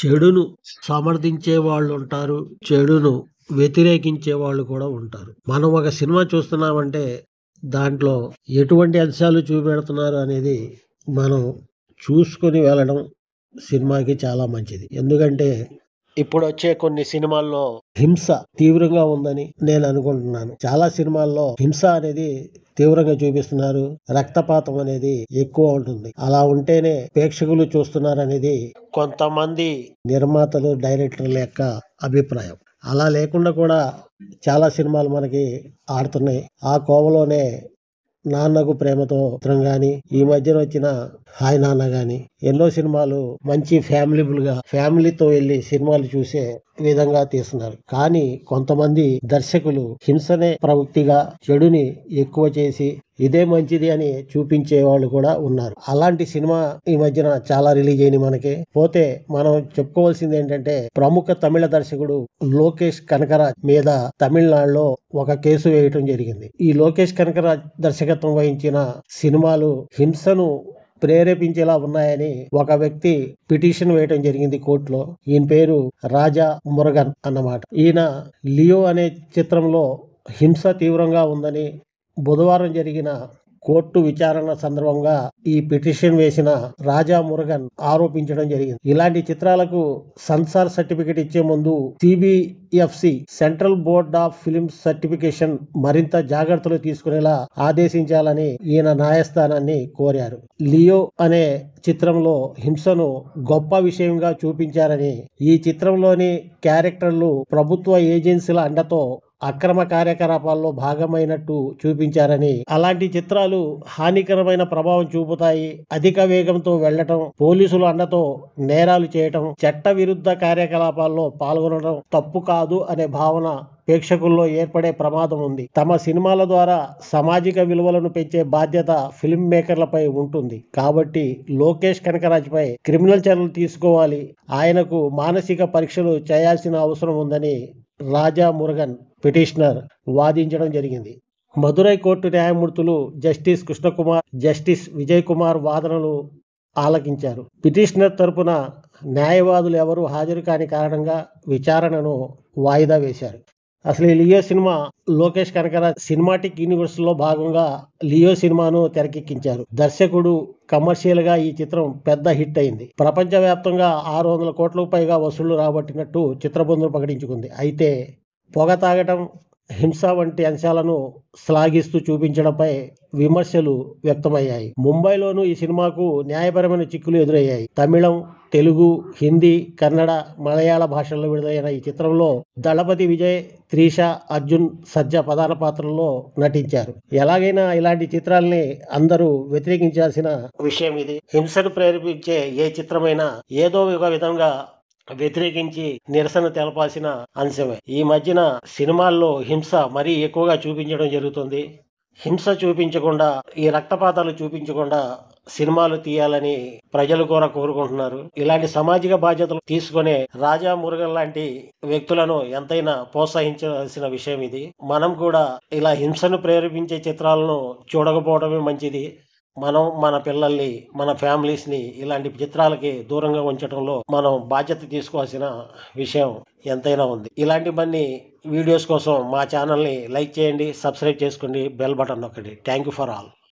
చెడును సమర్థించే వాళ్ళు ఉంటారు చెడును వ్యతిరేకించే వాళ్ళు కూడా ఉంటారు మనం ఒక సినిమా చూస్తున్నామంటే దాంట్లో ఎటువంటి అంశాలు చూపెడుతున్నారు అనేది మనం చూసుకొని వెళ్ళడం సినిమాకి చాలా మంచిది ఎందుకంటే ఇప్పుడు వచ్చే కొన్ని సినిమాల్లో హింస తీవ్రంగా ఉందని నేను అనుకుంటున్నాను చాలా సినిమాల్లో హింస అనేది తీవ్రంగా చూపిస్తున్నారు రక్తపాతం అనేది ఎక్కువ ఉంటుంది అలా ఉంటేనే ప్రేక్షకులు చూస్తున్నారు అనేది కొంతమంది నిర్మాతలు డైరెక్టర్ల యొక్క అభిప్రాయం అలా లేకుండా కూడా చాలా సినిమాలు మనకి ఆడుతున్నాయి ఆ కోవలోనే నాన్నకు ప్రేమతో చిత్రం గాని ఈ మధ్యన వచ్చిన హాయ్ నాన్న గాని ఎన్నో సినిమాలు మంచి ఫ్యామిలీబుల్ గా ఫ్యామిలీతో వెళ్లి సినిమాలు చూసే విధంగా తీస్తున్నారు కానీ కొంతమంది దర్శకులు హింసనే ప్రవృత్తిగా చెడుని ఎక్కువ చేసి ఇదే మంచిది అని చూపించే వాళ్ళు కూడా ఉన్నారు అలాంటి సినిమా ఈ మధ్యన చాలా రిలీజ్ అయింది మనకి పోతే మనం చెప్పుకోవాల్సింది ఏంటంటే ప్రముఖ తమిళ దర్శకుడు లోకేష్ కనకరాజ్ మీద తమిళనాడులో ఒక కేసు వేయటం జరిగింది ఈ లోకేష్ కనకరాజ్ దర్శకత్వం వహించిన సినిమాలు హింసను ప్రేరేపించేలా ఉన్నాయని ఒక వ్యక్తి పిటిషన్ వేయటం జరిగింది కోర్టులో ఈయన పేరు రాజా మురగన్ అన్నమాట ఈయన లియో అనే చిత్రంలో హింస తీవ్రంగా ఉందని బుధవారం జరిగిన కోర్టు విచారణ సందర్భంగా ఈ పిటిషన్ వేసిన రాజా మురుగన్ ఆరోపించడం జరిగింది ఇలాంటి చిత్రాలకు సెన్సార్ సర్టిఫికెట్ ఇచ్చే ముందు CBFC central board of film certification మరింత జాగ్రత్తలు తీసుకునేలా ఆదేశించాలని ఈయన న్యాయస్థానాన్ని కోరారు లియో అనే చిత్రంలో హింసను గొప్ప విషయంగా చూపించారని ఈ చిత్రంలోని క్యారెక్టర్లు ప్రభుత్వ ఏజెన్సీల అండతో అక్రమ కార్యకలాపాల్లో భాగమైనట్టు చూపించారని అలాంటి చిత్రాలు హానికరమైన ప్రభావం చూపుతాయి అధిక వేగంతో వెళ్లటం పోలీసుల అండతో నేరాలు చేయటం చట్ట విరుద్ధ కార్యకలాపాల్లో పాల్గొనడం తప్పు కాదు అనే భావన ప్రేక్షకుల్లో ఏర్పడే ప్రమాదం ఉంది తమ సినిమాల ద్వారా సామాజిక విలువలను పెంచే బాధ్యత ఫిల్మ్ మేకర్లపై ఉంటుంది కాబట్టి లోకేష్ కనకరాజ్పై క్రిమినల్ చర్యలు తీసుకోవాలి ఆయనకు మానసిక పరీక్షలు చేయాల్సిన అవసరం ఉందని రాజా మురుగన్ పిటిషనర్ వాదించడం జరిగింది మదురై కోర్టు న్యాయమూర్తులు జస్టిస్ కృష్ణకుమార్ జస్టిస్ విజయ్ కుమార్ వాదనలు ఆలకించారు పిటిషనర్ తరపున న్యాయవాదులు ఎవరూ హాజరు కాని కారణంగా విచారణను వాయిదా వేశారు అసలు ఈ Leo cinema Lokesh Kanagaraj cinematic universe లో భాగంగా లియో సినిమాను తెరకెక్కించారు దర్శకుడు కమర్షియల్ గా ఈ చిత్రం పెద్ద హిట్ అయింది ప్రపంచవ్యాప్తంగా ఆరు వందల కోట్లకు పైగా వసూళ్లు రాబట్టినట్టు చిత్రబృందం ప్రకటించుకుంది అయితే పొగ తాగటం హింస వంటి అంశాలను శ్లాఘిస్తూ చూపించడంపై విమర్శలు వ్యక్తమయ్యాయి ముంబైలోనూ ఈ సినిమాకు న్యాయపరమైన చిక్కులు ఎదురయ్యాయి తమిళం తెలుగు హిందీ కన్నడ మలయాళ భాషల్లో విడుదలైన ఈ చిత్రంలో దళపతి విజయ్ త్రీష అర్జున్ సజ్జ ప్రధాన పాత్రల్లో నటించారు ఎలాగైనా ఇలాంటి చిత్రాల్ని అందరూ వ్యతిరేకించాల్సిన విషయం ఇది హింసను ప్రేరేపించే ఏ చిత్రమైనా ఏదో ఒక విధంగా వ్యతిరేకించి నిరసన తెలపాల్సిన అంశమే ఈ మధ్యన సినిమాల్లో హింస మరీ ఎక్కువగా చూపించడం జరుగుతుంది హింస చూపించకుండా ఈ రక్తపాతాలు చూపించకుండా సినిమాలు తీయాలని ప్రజలు కూడా కోరుకుంటున్నారు ఇలాంటి సామాజిక బాధ్యతలు తీసుకునే రాజా మురుగన్ లాంటి వ్యక్తులను ఎంతైనా ప్రోత్సహించాల్సిన విషయం ఇది మనం కూడా ఇలా హింసను ప్రేరేపించే చిత్రాలను చూడకపోవడమే మంచిది మనం మన పిల్లల్ని మన ఫ్యామిలీస్ ని ఇలాంటి చిత్రాలకి దూరంగా ఉంచడంలో మనం బాధ్యత తీసుకోవాల్సిన విషయం ఎంతైనా ఉంది ఇలాంటి మన్ని వీడియోస్ కోసం మా ఛానల్ని లైక్ చేయండి సబ్స్క్రైబ్ చేసుకోండి బెల్ బటన్ నొక్కండి థ్యాంక్ యూ ఫర్ ఆల్